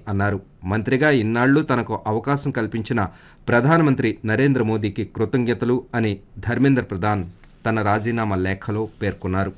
అన్నారు మంత్రిగా ఇన్నాళ్లు తనకు అవకాశం కల్పించిన ప్రధానమంత్రి నరేంద్ర మోదీకి కృతజ్ఞతలు అని ధర్మేంద్ర ప్రధాన్ తన రాజీనామా లేఖలో పేర్కొన్నారు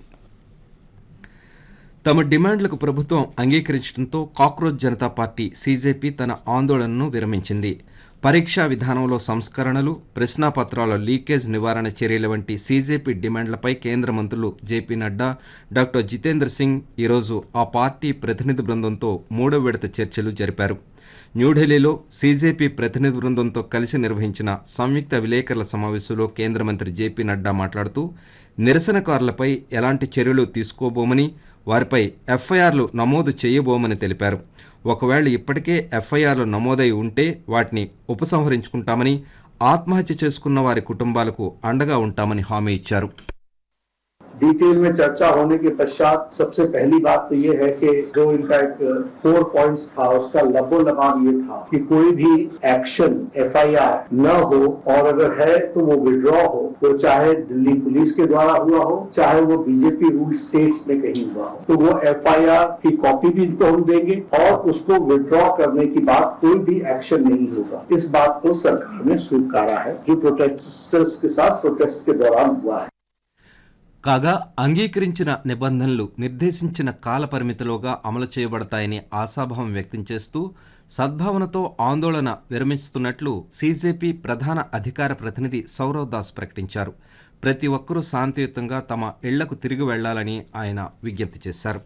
తమ డిమాండ్లకు ప్రభుత్వం అంగీకరించడంతో కాక్రోచ్ జనతా పార్టీ సీజేపీ తన ఆందోళనను విరమించింది పరీక్షా విధానంలో సంస్కరణలు ప్రశ్నాపత్రాల లీకేజ్ నివారణ చర్యల వంటి సీజేపీ డిమాండ్లపై కేంద్ర మంత్రులు జేపీ నడ్డా డాక్టర్ జితేంద్ర సింగ్ ఈరోజు ఆ పార్టీ ప్రతినిధి బృందంతో మూడో విడత చర్చలు జరిపారు న్యూఢిల్లీలో సీజేపీ ప్రతినిధి బృందంతో కలిసి నిర్వహించిన సంయుక్త విలేకరుల సమావేశంలో కేంద్ర మంత్రి జేపీ నడ్డా మాట్లాడుతూ నిరసనకారులపై ఎలాంటి చర్యలు తీసుకోబోమని వారిపై ఎఫ్ఐఆర్లు నమోదు చేయబోమని తెలిపారు ఒకవేళ ఇప్పటికే ఎఫ్ఐఆర్లు నమోదై ఉంటే వాటిని ఉపసంహరించుకుంటామని ఆత్మహత్య చేసుకున్న వారి కుటుంబాలకు అండగా ఉంటామని హామీ ఇచ్చారు डिटेल में चर्चा होने के पश्चात सबसे पहली बात तो ये है कि जो इनफैक्ट फोर पॉइंट्स था उसका लबो लगाव ये था कि कोई भी एक्शन एफआईआर न हो और अगर है तो वो विड्रॉ हो वो चाहे दिल्ली पुलिस के द्वारा हुआ हो चाहे वो बीजेपी रूल स्टेट्स में कहीं हुआ हो तो वो एफआईआर की कॉपी भी इनको हम देंगे और उसको विड्रॉ करने की बात कोई भी एक्शन नहीं होगा इस बात को सरकार ने स्वीकारा है जो प्रोटेस्टर्स के साथ प्रोटेस्ट के दौरान हुआ है కాగా అంగీకరించిన నిబంధనలు నిర్దేశించిన కాల పరిమితిలోగా అమలు చేయబడతాయని ఆశాభావం వ్యక్తం చేస్తూ సద్భావనతో ఆందోళన విరమిస్తున్నట్లు సీజేపీ ప్రధాన అధికార ప్రతినిధి సౌరవ్ దాస్ ప్రకటించారు ప్రతి ఒక్కరూ శాంతియుతంగా తమ ఇళ్లకు తిరిగి వెళ్లాలని ఆయన విజ్ఞప్తి చేశారు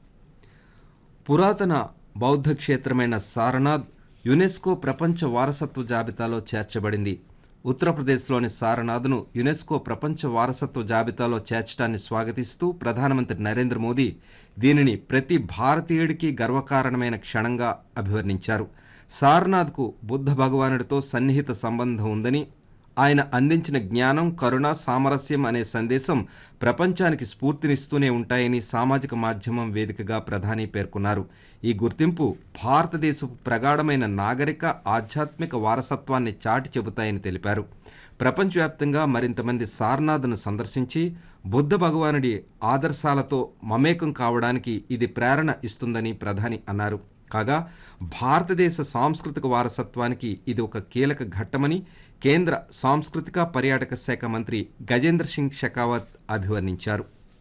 పురాతన బౌద్ధ క్షేత్రమైన సారనాథ్ యునెస్కో ప్రపంచ వారసత్వ జాబితాలో చేర్చబడింది ఉత్తరప్రదేశ్లోని సారనాథ్ను యునెస్కో ప్రపంచ వారసత్వ జాబితాలో చేర్చడాన్ని స్వాగతిస్తూ ప్రధానమంత్రి నరేంద్ర మోదీ దీనిని ప్రతి భారతీయుడికి గర్వకారణమైన క్షణంగా అభివర్ణించారు సారనాథ్కు బుద్ధ భగవానుడితో సన్నిహిత సంబంధం ఉందని ఆయన అందించిన జ్ఞానం కరుణ సామరస్యం అనే సందేశం ప్రపంచానికి స్ఫూర్తినిస్తూనే ఉంటాయని సామాజిక మాధ్యమం వేదికగా ప్రధాని పేర్కొన్నారు ఈ గుర్తింపు భారతదేశపు ప్రగాఢమైన నాగరిక ఆధ్యాత్మిక వారసత్వాన్ని చాటి చెబుతాయని తెలిపారు ప్రపంచవ్యాప్తంగా మరింతమంది సారనాథ్ను సందర్శించి బుద్ధ భగవానుడి ఆదర్శాలతో మమేకం కావడానికి ఇది ప్రేరణ ఇస్తుందని ప్రధాని అన్నారు కాగా భారతదేశ సాంస్కృతిక వారసత్వానికి ఇది ఒక కీలక ఘట్టమని కేంద్ర సాంస్కృతిక పర్యాటక శాఖ మంత్రి గజేంద్ర సింగ్ షెకావత్ అభివర్ణించారు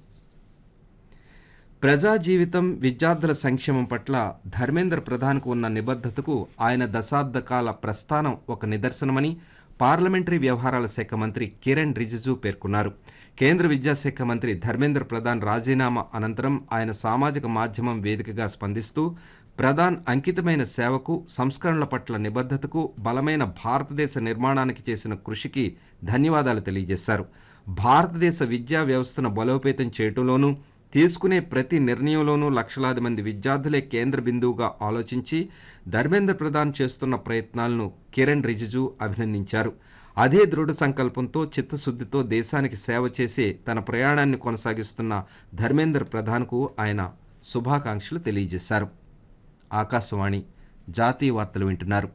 ప్రజా జీవితం విద్యార్థుల సంక్షేమం పట్ల ధర్మేంద్ర ప్రధాన్కు ఉన్న నిబద్ధతకు ఆయన దశాబ్ద కాల ప్రస్థానం ఒక నిదర్శనమని పార్లమెంటరీ వ్యవహారాల శాఖ మంత్రి కిరణ్ రిజిజు పేర్కొన్నారు కేంద్ర విద్యాశాఖ మంత్రి ధర్మేంద్ర ప్రధాన్ రాజీనామా అనంతరం ఆయన సామాజిక మాధ్యమం వేదికగా స్పందిస్తూ ప్రధాన్ అంకితమైన సేవకు సంస్కరణల పట్ల నిబద్ధతకు బలమైన భారతదేశ నిర్మాణానికి చేసిన కృషికి ధన్యవాదాలు తెలియజేశారు భారతదేశ విద్యా వ్యవస్థను బలోపేతం చేయటంలోనూ తీసుకునే ప్రతి నిర్ణయంలోనూ లక్షలాది మంది విద్యార్థులే కేంద్ర బిందువుగా ఆలోచించి ధర్మేంద్ర ప్రధాన్ చేస్తున్న ప్రయత్నాలను కిరణ్ రిజిజు అభినందించారు అదే దృఢ సంకల్పంతో చిత్తశుద్ధితో దేశానికి సేవ చేసే తన ప్రయాణాన్ని కొనసాగిస్తున్న ధర్మేంద్ర ప్రధాన్కు ఆయన శుభాకాంక్షలు తెలియజేశారు ఆకాశవాణి జాతీయ వార్తలు వింటున్నారు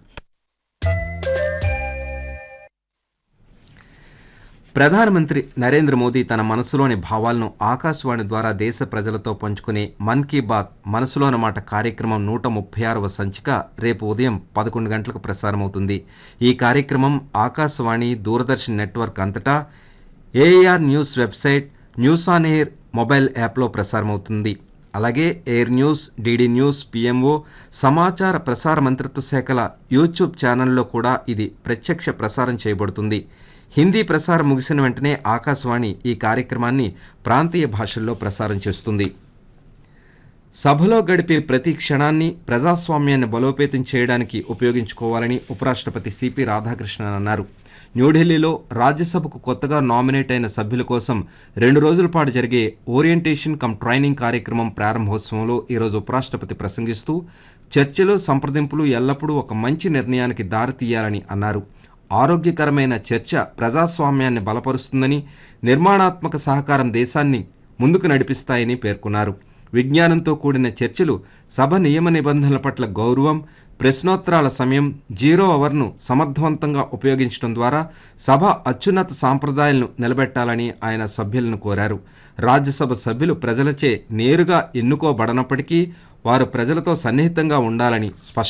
ప్రధానమంత్రి నరేంద్ర మోదీ తన మనసులోని భావాలను ఆకాశవాణి ద్వారా దేశ ప్రజలతో పంచుకునే మన్ కీ బాత్ మనసులోని మాట కార్యక్రమం నూట ముప్పై ఆరవ సంచిక రేపు ఉదయం పదకొండు గంటలకు ప్రసారమవుతుంది ఈ కార్యక్రమం ఆకాశవాణి దూరదర్శన్ నెట్వర్క్ అంతటా AIR news website news on AIR mobile యాప్లో ప్రసారమవుతుంది అలాగే AIR news DD news PMO సమాచార ప్రసార మంత్రిత్వ శాఖల యూట్యూబ్ ఛానల్లో కూడా ఇది ప్రత్యక్ష ప్రసారం చేయబడుతుంది హిందీ ప్రసారం ముగిసిన వెంటనే ఆకాశవాణి ఈ కార్యక్రమాన్ని ప్రాంతీయ భాషల్లో ప్రసారం చేస్తుంది సభలో గడిపే ప్రతి క్షణాన్ని ప్రజాస్వామ్యాన్ని బలోపేతం చేయడానికి ఉపయోగించుకోవాలని ఉపరాష్ట్రపతి సిపి రాధాకృష్ణన్ అన్నారు న్యూఢిల్లీలో రాజ్యసభకు కొత్తగా నామినేట్ అయిన సభ్యుల కోసం రెండు రోజుల పాటు జరిగే ఓరియంటేషన్ కమ్ ట్రైనింగ్ కార్యక్రమం ప్రారంభోత్సవంలో ఈరోజు ఉపరాష్ట్రపతి ప్రసంగిస్తూ చర్చలు సంప్రదింపులు ఎల్లప్పుడూ ఒక మంచి నిర్ణయానికి దారితీయాలని అన్నారు ఆరోగ్యకరమైన చర్చ ప్రజాస్వామ్యాన్ని బలపరుస్తుందని నిర్మాణాత్మక సహకారం దేశాన్ని ముందుకు నడిపిస్తాయని పేర్కొన్నారు విజ్ఞానంతో కూడిన చర్చలు సభ నియమ నిబంధనల పట్ల గౌరవం ప్రశ్నోత్తరాల సమయం జీరో అవర్ను సమర్థవంతంగా ఉపయోగించడం ద్వారా సభ అత్యున్నత సాంప్రదాయాలను నిలబెట్టాలని ఆయన సభ్యులను కోరారు రాజ్యసభ సభ్యులు ప్రజలచే నేరుగా ఎన్నుకోబడనప్పటికీ వారు ప్రజలతో సన్నిహితంగా ఉండాలని స్పష్టం